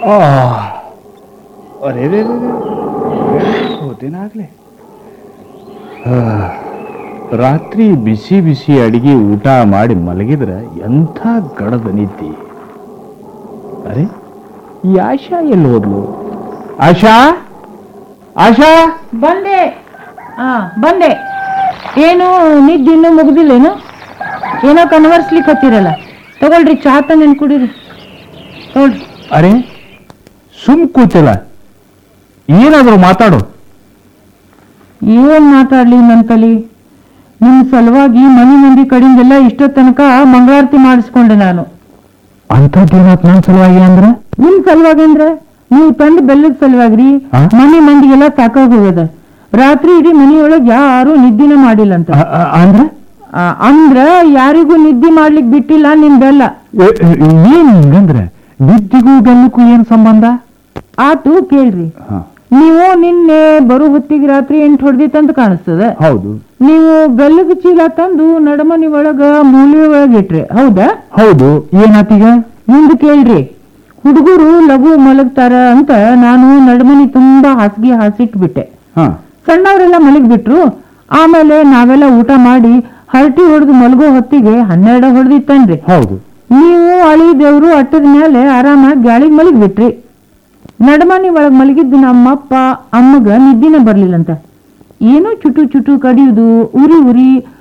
ಅರೆ ರೇ ರೇ ಹೋತೇನಾಗ್ಲೇ ರಾತ್ರಿ ಬಿಸಿ ಬಿಸಿ ಅಡಿಗೆ ಊಟ ಮಾಡಿ ಮಲಗಿದ್ರೆ ಎಂಥ ಗಡದ ನಿದ್ದೆ ಅರೆ ಈ ಆಶಾ ಎಲ್ಲಿ ಹೋದ್ಲು ಆಶಾ ಆಶಾ ಬಂದೆ ಆ ಬಂದೆ ಏನು ನಿದ್ದೆ ಇನ್ನೂ ಮುಗ್ದಿಲ್ಲೇನು ಏನೋ ಕನ್ವರ್ಸ್ಲಿಕ್ಕೆ ಹತ್ತಿರಲ್ಲ ತಗೊಳ್ರಿ ಚಹಾ ತಂದೇನು ಕುಡೀರಿ ತಗೊಳ್ರಿ ಅರೆ ಸುಮ್ ಕೂತಿಲ್ಲ ಏನಾದರೂ ಮಾತಾಡು ಏನ್ ಮಾತಾಡ್ಲಿ ನನ್ ತಲಿ ನಿಮ್ ಸಲುವಾಗಿ ಮನೆ ಮಂದಿ ಕಡೆಯಿಂದೆಲ್ಲ ಇಷ್ಟೋ ತನಕ ಮಂಗಳಾರತಿ ಮಾಡಿಸ್ಕೊಂಡೆ ನಾನು ಅಂಥದ್ದೇನಾತ್ ನನ್ನ ಸಲುವಾಗಿ ಅಂದ್ರೆ ನಿಮ್ ಸಲುವಾಗಿ ಅಂದ್ರೆ ನೀವು ತಂದು ಬೆಲ್ಲದ ಸಲುವಾಗ್ರಿ ಆ? ಮನೆ ಮಂದಿಗೆಲ್ಲ ಸಾಕಾಗ್ ಹೋಗದ ರಾತ್ರಿ ಇಡೀ ಮನೆಯೊಳಗ್ ಯಾರು ನಿದ್ದಿನ ಮಾಡಿಲ್ಲ ಅಂತ ಅ- ಅ- ಅಂದ್ರೆ ಆ, ಅಂದ್ರ ಯಾರಿಗೂ ನಿದ್ದೆ ಮಾಡ್ಲಿಕ್ ಬಿಟ್ಟಿಲ್ಲ ನಿಮ್ ಬೆಲ್ಲ ಏ- ಏ- ಏನ್ ಹಿಂಗಂದ್ರೆ ನಿದ್ದಿಗೂ ಬೆಲ್ಲಕ್ಕೂ ಏನ್ ಸಂಬಂಧ ಆತು ಕೇಳ್ರಿ ಹ, ನೀವು ನಿನ್ನೆ ಬರೋ ಹೊತ್ತಿಗೆ ರಾತ್ರಿ ಎಂಟು ಹೊಡೆದಿತ್ತಂತ ಕಾಣಿಸ್ತದ ಹೌದು ನೀವು ಬೆಲ್ಲದ ಚೀಲ ತಂದು ನಡಮನಿ ಒಳಗ ಮೂಲೆ ಒಳಗ ಇಟ್ರಿ ಹೌದಾ ಹೌದು ಏನಾತೀಗ ಮುಂದೆ ಕೇಳ್ರಿ ಹುಡುಗರು ಲಘು ಮಲಗ್ತಾರ ಅಂತ ನಾನು ನಡಮನಿ ತುಂಬಾ ಹಾಸಿಗೆ ಹಾಸಿಟ್ಬಿಟ್ಟೆ ಹ ಸಣ್ಣವರೆಲ್ಲ ಮಲಗ್ಬಿಟ್ರು ಆಮೇಲೆ ನಾವೆಲ್ಲ ಊಟ ಮಾಡಿ ಹರಟಿ ಹೊಡೆದು ಮಲಗೋ ಹೊತ್ತಿಗೆ ಹನ್ನೆರಡು ಹೊಡೆದಿತ್ತನ್ರಿ ಹೌದು ನೀವು ಅಳಿ ದೇವ್ರು ಅಟ್ಟದ ಮೇಲೆ ಆರಾಮಾಗಿ ಗಾಳಿಗೆ ಮಲಗ್ಬಿಟ್ರಿ ನಡಮನಿ ಒಳಗ್ ಮಲಗಿದ್ದು ನಮ್ಮಪ್ಪ ಅಮ್ಮಗ ನಿದ್ದಿನ ಬರ್ಲಿಲ್ಲಂತ ಏನೋ ಚುಟು ಚುಟು ಕಡಿಯುದು ಉರಿ ಉರಿ